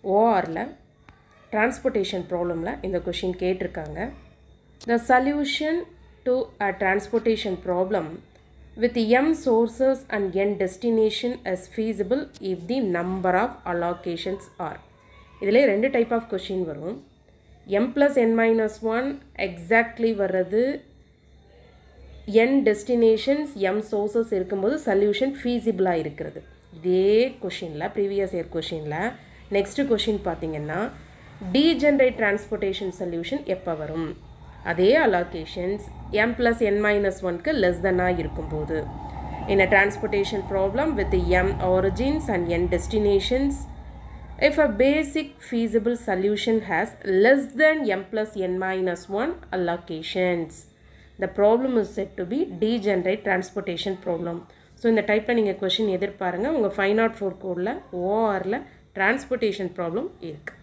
ஓஆரில் transportation ப்ராப்ளமில் இந்த question கேட்டிருக்காங்க the solution to a transportation problem with M sources and N destination as feasible if the number of allocations are இதிலே ரெண்டு type of question வரும் M plus N minus one exactly வர்றது N destinations M sources இருக்கும்போது solution ஃபீஸிபிளாக இருக்கிறது இதே கொஷினில் previous year கொஷினில் நெக்ஸ்ட்டு கொஷின் பார்த்தீங்கன்னா டீஜென்ரேட் டிரான்ஸ்போர்ட்டேஷன் சொல்யூஷன் எப்போ வரும் அதே allocations M plus N minus ஒன்க்கு லெஸ் தென்னாக இருக்கும்போது in a transportation problem with the m origins and n destinations if a basic feasible solution has less than m plus n minus 1 allocations the problem is said to be degenerate transportation problem so இந்த டைப்பில் நீங்கள் question எதிர்பாருங்க உங்கள் five not four கோடில் ஓஆரில் transportation problem இருக்குது